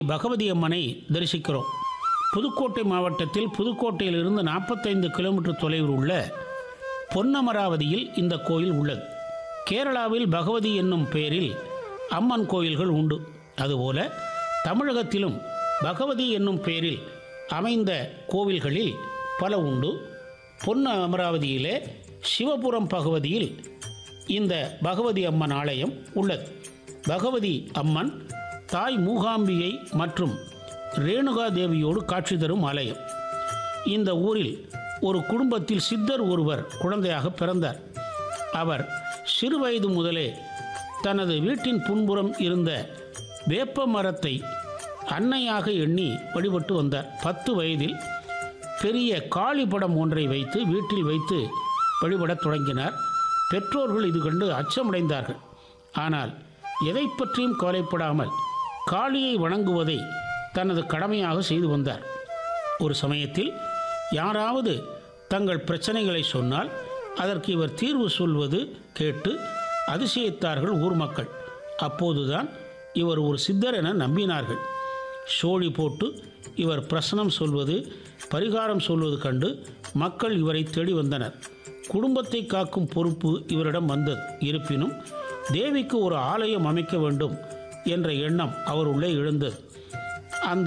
பகவதி அம்மனை தரிசிக்கிறோம் புதுக்கோட்டை மாவட்டத்தில் புதுக்கோட்டையிலிருந்து நாற்பத்தைந்து கிலோமீட்டர் தொலைவில் உள்ள பொன்னமராவதியில் இந்த கோயில் உள்ளது கேரளாவில் பகவதி என்னும் பெயரில் அம்மன் கோயில்கள் உண்டு அதுபோல தமிழகத்திலும் பகவதி என்னும் பெயரில் அமைந்த கோவில்களில் பல உண்டு பொன்ன அமராவதியிலே சிவபுரம் பகவதியில் இந்த பகவதி அம்மன் ஆலயம் உள்ளது பகவதி அம்மன் தாய் மூகாம்பிகை மற்றும் ரேணுகா தேவியோடு காட்சி தரும் ஆலயம் இந்த ஊரில் ஒரு குடும்பத்தில் சித்தர் ஒருவர் குழந்தையாக பிறந்தார் அவர் சிறுவயது முதலே தனது வீட்டின் புன்புறம் இருந்த வேப்ப மரத்தை அன்னையாக எண்ணி வழிபட்டு வந்தார் பத்து வயதில் பெரிய காளி படம் ஒன்றை வைத்து வீட்டில் வைத்து வழிபடத் தொடங்கினார் பெற்றோர்கள் இது கண்டு அச்சமடைந்தார்கள் ஆனால் எதை பற்றியும் கவலைப்படாமல் காளியை வணங்குவதை தனது கடமையாக செய்து வந்தார் ஒரு சமயத்தில் யாராவது தங்கள் பிரச்சனைகளை சொன்னால் அதற்கு இவர் தீர்வு சொல்வது கேட்டு அதிசயித்தார்கள் ஊர் மக்கள் அப்போதுதான் இவர் ஒரு சித்தர் என நம்பினார்கள் சோழி போட்டு இவர் பிரசனம் சொல்வது பரிகாரம் சொல்வது கண்டு மக்கள் இவரை தேடி வந்தனர் குடும்பத்தை காக்கும் பொறுப்பு இவரிடம் வந்தது இருப்பினும் தேவிக்கு ஒரு ஆலயம் அமைக்க வேண்டும் என்ற எண்ணம் அவர் உள்ளே எழுந்தது அந்த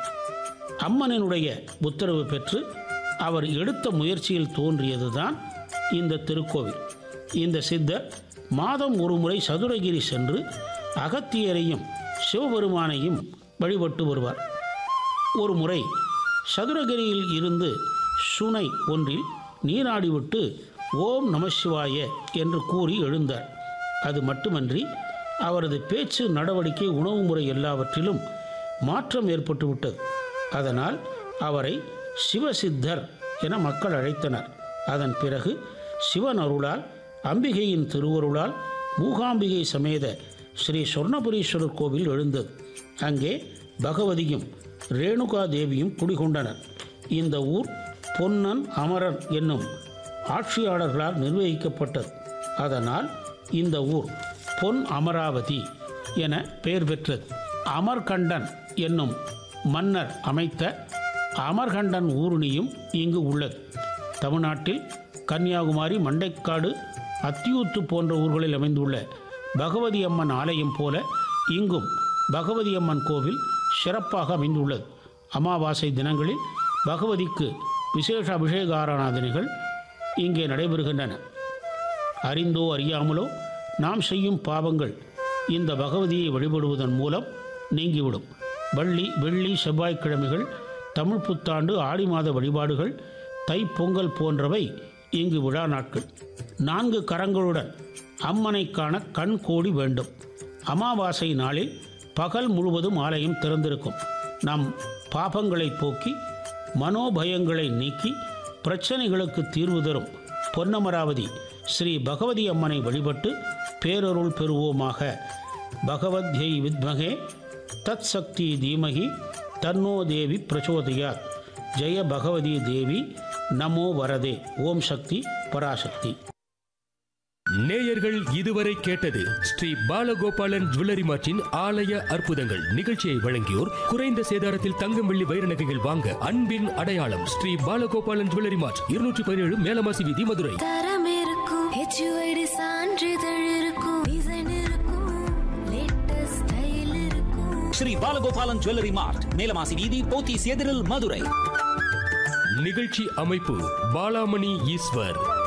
அம்மனினுடைய உத்தரவு பெற்று அவர் எடுத்த முயற்சியில் தோன்றியதுதான் இந்த திருக்கோவில் இந்த சித்தர் மாதம் ஒரு முறை சதுரகிரி சென்று அகத்தியரையும் சிவபெருமானையும் வழிபட்டு வருவார் ஒரு முறை சதுரகிரியில் இருந்து சுனை ஒன்றில் நீராடிவிட்டு ஓம் நமசிவாய என்று கூறி எழுந்தார் அது மட்டுமன்றி அவரது பேச்சு நடவடிக்கை உணவு முறை எல்லாவற்றிலும் மாற்றம் ஏற்பட்டுவிட்டது அதனால் அவரை சிவசித்தர் என மக்கள் அழைத்தனர் அதன் பிறகு சிவன் அருளால் அம்பிகையின் திருவருளால் மூகாம்பிகை சமேத ஸ்ரீ சொர்ணபுரீஸ்வரர் கோவில் எழுந்தது அங்கே பகவதியும் ரேணுகா தேவியும் குடிகொண்டனர் இந்த ஊர் பொன்னன் அமரன் என்னும் ஆட்சியாளர்களால் நிர்வகிக்கப்பட்டது அதனால் இந்த ஊர் பொன் அமராவதி என பெயர் பெற்றது அமர்கண்டன் என்னும் மன்னர் அமைத்த அமர்கண்டன் ஊருணியும் இங்கு உள்ளது தமிழ்நாட்டில் கன்னியாகுமரி மண்டைக்காடு அத்தியூத்து போன்ற ஊர்களில் அமைந்துள்ள பகவதி அம்மன் ஆலயம் போல இங்கும் பகவதி அம்மன் கோவில் சிறப்பாக அமைந்துள்ளது அமாவாசை தினங்களில் பகவதிக்கு விசேஷ அபிஷேக ஆராதனைகள் இங்கே நடைபெறுகின்றன அறிந்தோ அறியாமலோ நாம் செய்யும் பாவங்கள் இந்த பகவதியை வழிபடுவதன் மூலம் நீங்கிவிடும் வள்ளி வெள்ளி செவ்வாய்க்கிழமைகள் தமிழ் புத்தாண்டு ஆடி மாத வழிபாடுகள் தைப்பொங்கல் போன்றவை இங்கு விழா நாட்கள் நான்கு கரங்களுடன் அம்மனை காண கண் கோடி வேண்டும் அமாவாசை நாளில் பகல் முழுவதும் ஆலயம் திறந்திருக்கும் நம் பாபங்களை போக்கி மனோபயங்களை நீக்கி பிரச்சனைகளுக்கு தீர்வு தரும் பொன்னமராவதி ஸ்ரீ பகவதி அம்மனை வழிபட்டு பேரருள் பெறுவோமாக பகவத்யை வித்மகே தத் சக்தி தீமகி தன்னோ தேவி பிரச்சோதயாத் ஜெய பகவதி தேவி நமோ வரதே ஓம் சக்தி பராசக்தி நேயர்கள் இதுவரை கேட்டது ஸ்ரீ பாலகோபாலன் ஜுவல்லரி மார்ட்டின் ஆலய அற்புதங்கள் நிகழ்ச்சியை வழங்கியோர் குறைந்த சேதாரத்தில் தங்கம் வெள்ளி வைர நகைகள் வாங்க அன்பின் அடையாளம் ஸ்ரீ பாலகோபாலன் ஜுவல்லரி மார்ட் இருநூற்றி பதினேழு மேலமாசி வீதி மதுரை தரம் இருக்கும் ஹெச்யூஐடி சான்றிதழ் இருக்கும் டிசைன் இருக்கும் லேட்டஸ்ட் ஸ்டைல் இருக்கும் ஸ்ரீ பாலகோபாலன் ஜுவல்லரி மார்ட் மேலமாசி வீதி போத்தீஸ் எதிரில் மதுரை நிகழ்ச்சி அமைப்பு பாலாமணி ஈஸ்வர்